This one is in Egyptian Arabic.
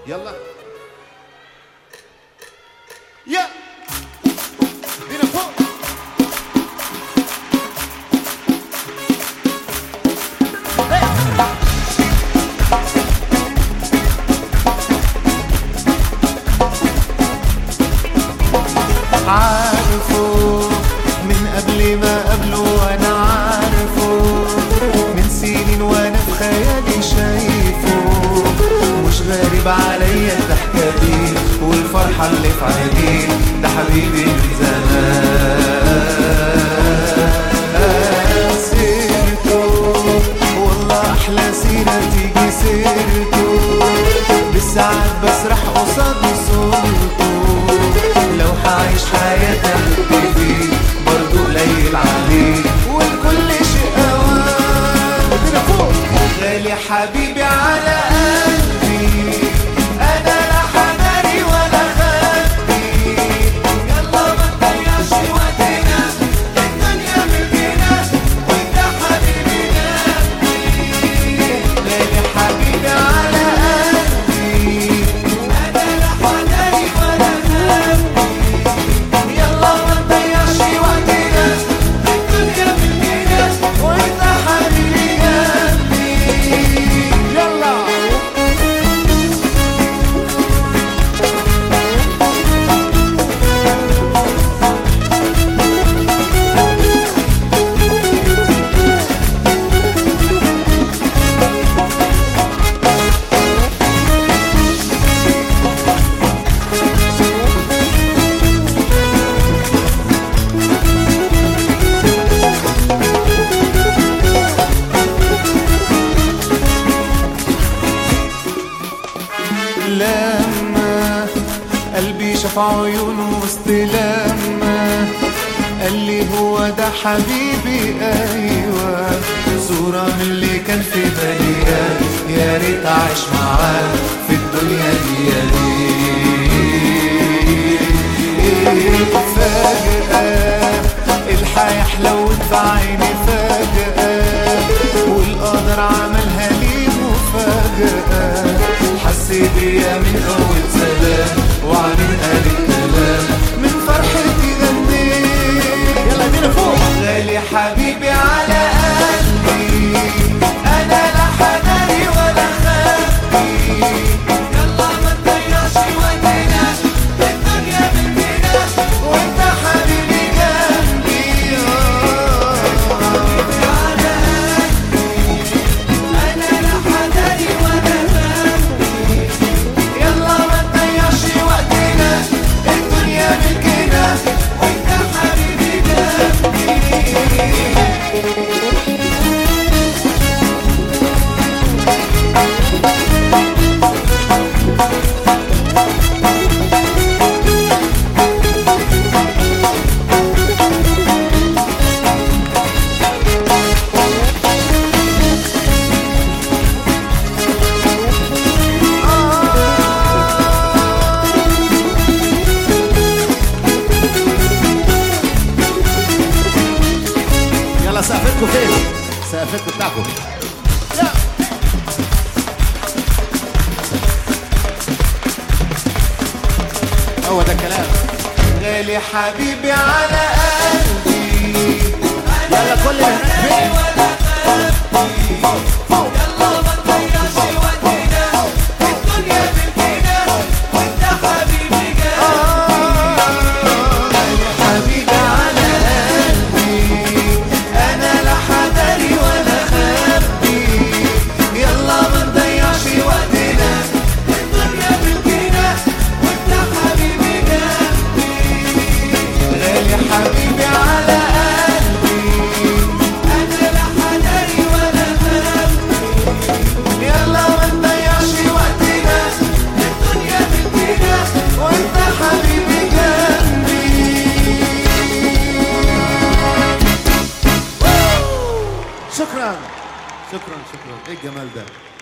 يلا يا بينا فوق عارفه من قبل ما قبله وانا عارفه من سنين وانا في خيالي شايفه مش غريب عليا الضحكة دي والفرحة اللي في عينيه ده حبيبي من زمان سيرته والله احلى سيرة تيجي سيرته بالساعات بسرح قصاد صورته لو حعيش حياتي فيه برضه قليل عليه والكل شيء اوان بينا فوق غالي حبيبي على قلبي انا لا حناني ولا خبي يلا ما نضيعش وقتنا الدنيا ملكنا وانت حبيبي جنبي غالي حبيبي على قلبي انا لا حناني ولا خبي يلا ما نضيعش وقتنا الدنيا ملكنا وانت حبيبي جنبي يلا لما قلبي شاف عيونه وسط لما قال لي هو ده حبيبي ايوه صورة من اللي كان في بالي يا ريت اعيش معاه في الدنيا دي يا ريت فجأة الحياة حلوت في عيني فجأة والقدر عملها لي مفاجأة حس بيا من أول سلام وعلي قال الكلام من فرحتي غنيت يلا بينا فوق غالي حبيبي على قلبي أنا لا حناني ولا خبي يلا ما نضيعش وقتنا الدنيا مننا وانت حبيبي جنبي على انا لا حناني ولا خبي يلا ما نضيعش وقتنا الدنيا ملكنا وانت حبيبي جنبي يلا سقفتكم فين سقفتكم بتاعكم يا. هو ده الكلام غالي حبيبي على قلبي يلا كل اللي هناك فين حبيبي على قلبي انا لا حذري ولا خبي يلا ما نضيعش وقتنا الدنيا ملكنا وانت حبيبي جنبي غالي حبيبي على قلبي انا لا حذري ولا خبي يلا ما نضيعش وقتنا الدنيا ملكنا وانت حبيبي جنبي شكرا شكرا شكرا ايه الجمال ده